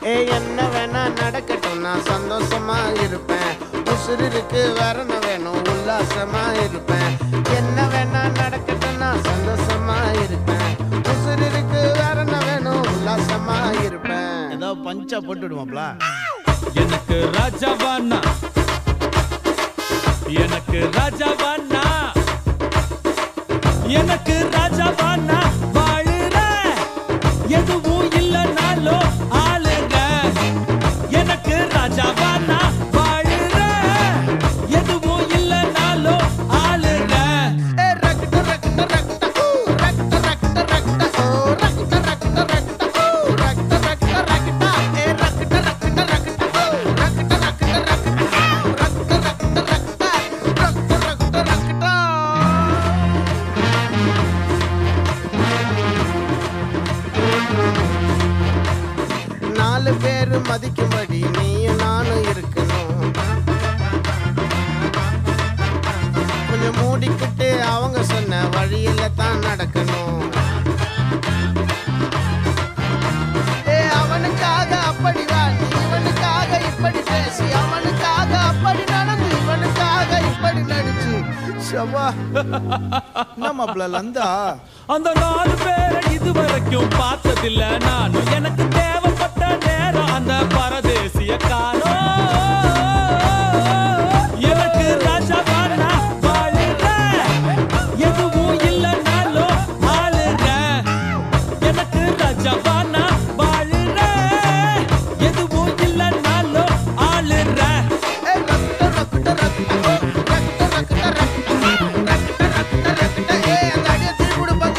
ஏ என்ன வேணா நடக்கட்டும் நான் சந்தோஷமா இருப்பேன் உசுருக்கு வரணும் வேணும் உல்லாசமா இருப்பேன் என்ன வேணா நடக்கட்டும் நான் சந்தோஷமா இருப்பேன் உசுருக்கு வரணும் வேணும் உல்லாசமா இருப்பேன் ஏதோ பஞ்சா போட்டு விடுவாப்ல எனக்கு ராஜாவானா எனக்கு ராஜாவானா எனக்கு ராஜாவானா வாழுற எதுவும் இல்லைனாலும் ஆளுங்க எனக்கு ராஜாவானா வாழுற எதுவும் இல்லைனாலும் ஆளுங்க ஏ ரக்ட ரக்ட ரக்ட ஊ ரக்ட ரக்ட ரக்ட ஓ ரக்ட ரக்ட ரக்ட ஓ ரக்ட ரக்ட ரக்ட ஏ ரக்ட ரக்ட ரக்ட ஓ ரக்ட ரக்ட ரக்ட ரக்ட ரக்ட ரக்ட ரக்ட ரக்ட ரக்ட நாலு பேர் மதிக்கும்படி நீயும் நானும் இருக்கணும் கொஞ்சம் மூடிக்கிட்டு அவங்க சொன்ன வழியில தான் நடக்கணும் ஏ அவனுக்காக அப்படி வா நீ இவனுக்காக இப்படி பேசி அவனுக்காக அப்படி நடந்து இவனுக்காக இப்படி நடிச்சு சவா நம்ம லந்தா அந்த நாலு பேரை இதுவரைக்கும் பார்த்ததில்ல நானும் எனக்கு தேவைப்பட்ட நேரம் அந்த பரதேசிய காலம் எனக்கு ராஜாவானா வாழுற எதுவும் இல்லைனாலும் ஆளுங்க எனக்கு ராஜாவானா வாழுற எதுவும் இல்லைனாலும் ஆளுற ஏ ரக்ட ரக்ட ரக்ட ஓ ரக்ட ரக்ட ரக்ட ரக்ட ரக்ட ரக்ட ஏ அந்த அடியை திருப்பி கொடுப்பாங்க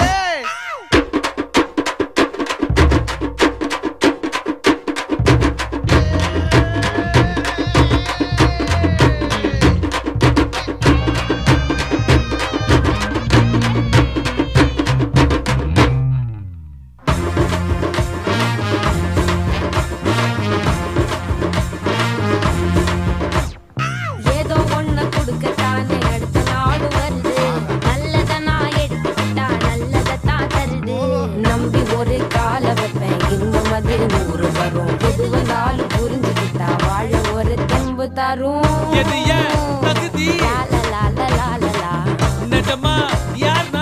ஏதோ ஒண்ணு கொடுக்கத்தானே அடுத்த நாடு வருது நல்லத நான் எடுத்துக்கிட்டா நல்லதத்தான் தருது நம்பி ஒரு கால வைப்பேன் இன்னும் அது நூறு வரும் எது வந்தாலும் புரிஞ்சுக்கிட்டா வாழ ஒரு தெம்பு தரும் எது ஏன் தகுதி லால லால லால லா. நிஜமா யார்னா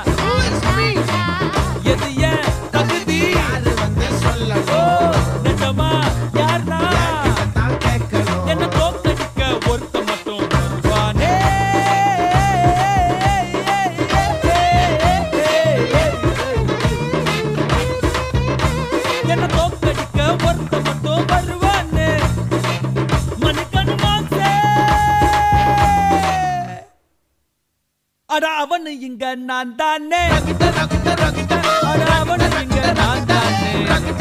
எது ஏன் தகுதி அது வந்து ஓ சொல்லணும் நிஜமா யார்னா தான் கேட்கணும் என்ன தோக்கடிக்க ஒருத்த மட்டும் வருவானே என்ன தோக்கடிக்க ஒருத்த மட்டும் வருவானே மணிக்கணு மாசே அட அவனு இங்க நான் தானே ரக்ட ரக்ட ரக்ட அட அவனு இங்க நான் தானே